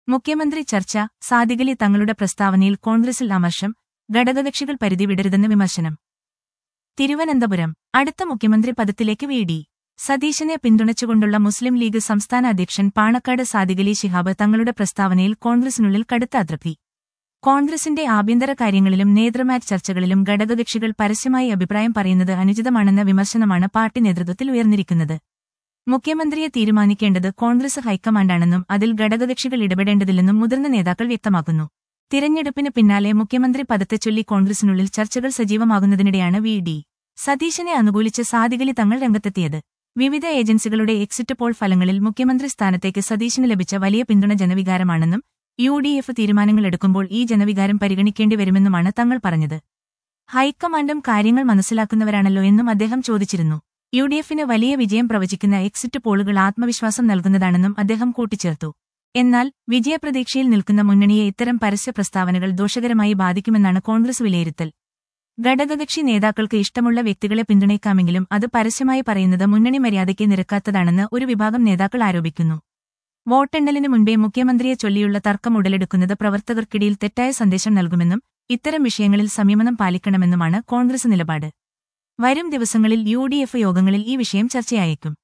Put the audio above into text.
മുഖ്യമന്ത്രി ചർച്ച സാദിഖലി തങ്ങളുടെ പ്രസ്താവനയിൽ കോൺഗ്രസിൽ അമർഷം ഘടകകക്ഷികൾ പരിധി വിടരുതെന്ന് വിമർശനം തിരുവനന്തപുരം അടുത്ത മുഖ്യമന്ത്രി പദത്തിലേക്ക് വി ഡി സതീശനെ പിന്തുണച്ചുകൊണ്ടുള്ള മുസ്ലിം ലീഗ് സംസ്ഥാന അധ്യക്ഷൻ പാണക്കാട് സാദിഖലി ശിഹാബ് തങ്ങളുടെ പ്രസ്താവനയിൽ കോൺഗ്രസിനുള്ളിൽ കടുത്ത അതൃപ്തി കോൺഗ്രസിന്റെ ആഭ്യന്തര കാര്യങ്ങളിലും നേതൃമാറ്റ് ചർച്ചകളിലും ഘടകകക്ഷികൾ പരസ്യമായി അഭിപ്രായം പറയുന്നത് അനുചിതമാണെന്ന വിമർശനമാണ് പാർട്ടി നേതൃത്വത്തിൽ ഉയർന്നിരിക്കുന്നത് മുഖ്യമന്ത്രിയെ തീരുമാനിക്കേണ്ടത് കോൺഗ്രസ് ഹൈക്കമാൻഡാണെന്നും അതിൽ ഘടകകക്ഷികൾ ഇടപെടേണ്ടതില്ലെന്നും മുതിർന്ന നേതാക്കൾ വ്യക്തമാക്കുന്നു തിരഞ്ഞെടുപ്പിന് പിന്നാലെ മുഖ്യമന്ത്രി പദത്തെച്ചൊല്ലി കോൺഗ്രസിനുള്ളിൽ ചർച്ചകൾ സജീവമാകുന്നതിനിടെയാണ് വി ഡി സതീശനെ അനുകൂലിച്ച് സാദിഖലി തങ്ങൾ രംഗത്തെത്തിയത് വിവിധ ഏജൻസികളുടെ എക്സിറ്റ് പോൾ ഫലങ്ങളിൽ മുഖ്യമന്ത്രി സ്ഥാനത്തേക്ക് സതീശന് ലഭിച്ച വലിയ പിന്തുണ ജനവികാരമാണെന്നും യു ഡി എഫ് തീരുമാനങ്ങളെടുക്കുമ്പോൾ ഈ ജനവികാരം പരിഗണിക്കേണ്ടി വരുമെന്നുമാണ് തങ്ങൾ പറഞ്ഞത് ഹൈക്കമാൻഡും കാര്യങ്ങൾ മനസ്സിലാക്കുന്നവരാണല്ലോ എന്നും അദ്ദേഹം ചോദിച്ചിരുന്നു യു ഡി എഫിന് വലിയ വിജയം പ്രവചിക്കുന്ന എക്സിറ്റ് പോളുകൾ ആത്മവിശ്വാസം നൽകുന്നതാണെന്നും അദ്ദേഹം കൂട്ടിച്ചേർത്തു എന്നാൽ വിജയപ്രതീക്ഷയിൽ നിൽക്കുന്ന മുന്നണിയെ ഇത്തരം പരസ്യ പ്രസ്താവനകൾ ദോഷകരമായി ബാധിക്കുമെന്നാണ് കോൺഗ്രസ് വിലയിരുത്തൽ ഘടകകക്ഷി നേതാക്കൾക്ക് ഇഷ്ടമുള്ള വ്യക്തികളെ പിന്തുണയ്ക്കാമെങ്കിലും അത് പരസ്യമായി പറയുന്നത് മുന്നണി മര്യാദയ്ക്ക് നിരക്കാത്തതാണെന്ന് ഒരു വിഭാഗം നേതാക്കൾ ആരോപിക്കുന്നു വോട്ടെണ്ണലിന് മുൻപേ മുഖ്യമന്ത്രിയെ ചൊല്ലിയുള്ള തർക്കം ഉടലെടുക്കുന്നത് പ്രവർത്തകർക്കിടയിൽ തെറ്റായ സന്ദേശം നൽകുമെന്നും ഇത്തരം വിഷയങ്ങളിൽ സംയമനം പാലിക്കണമെന്നുമാണ് കോൺഗ്രസ് നിലപാട് വരും ദിവസങ്ങളിൽ യു യോഗങ്ങളിൽ ഈ വിഷയം ചർച്ചയായേക്കും